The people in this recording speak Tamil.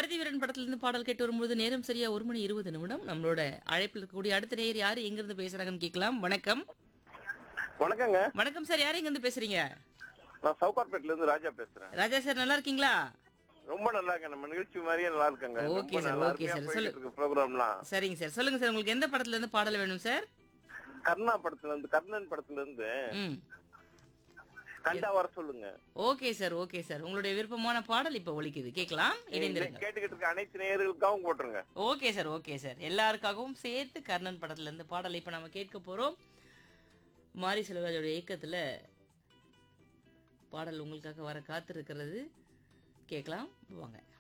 பருத்தி வீரன் படத்திலிருந்து பாடல் கேட்டு வரும்போது நேரம் சரியா ஒரு மணி இருபது நிமிடம் நம்மளோட அழைப்பில் இருக்கக்கூடிய அடுத்த நேயர் யாரு எங்க இருந்து பேசுறாங்கன்னு கேட்கலாம் வணக்கம் வணக்கங்க வணக்கம் சார் யாரு எங்க இருந்து பேசுறீங்க நான் சவுகார்பேட்ல இருந்து ராஜா பேசுறேன் ராஜா சார் நல்லா இருக்கீங்களா ரொம்ப நல்லா இருக்கேன் நம்ம நிகழ்ச்சி மாதிரியே நல்லா இருக்கங்க Okay sir, okay sir. சொல்லு. ப்ரோக்ராம்லாம் சரிங்க சார் சொல்லுங்க சார் உங்களுக்கு எந்த படத்துல இருந்து பாடல் வேணும் சார் கர்ணா படத்துல இருந்து கர்ணன் படத்துல இருந்து ம் கண்டா வர சொல்லுங்க ஓகே சார் ஓகே சார் உங்களுடைய விருப்பமான பாடல் இப்ப ஒலிக்குது கேட்கலாம் இணைந்திருங்க கேட்டுக்கிட்டு இருக்க அனைத்து நேயர்களுக்காகவும் போட்டுருங்க ஓகே சார் ஓகே சார் எல்லாருக்காகவும் சேர்த்து கர்ணன் படத்துல இருந்து பாடல் இப்ப நம்ம கேட்க போறோம் மாரி செல்வராஜோட இயக்கத்துல பாடல் உங்களுக்காக வர காத்திருக்கிறது கேட்கலாம் வாங்க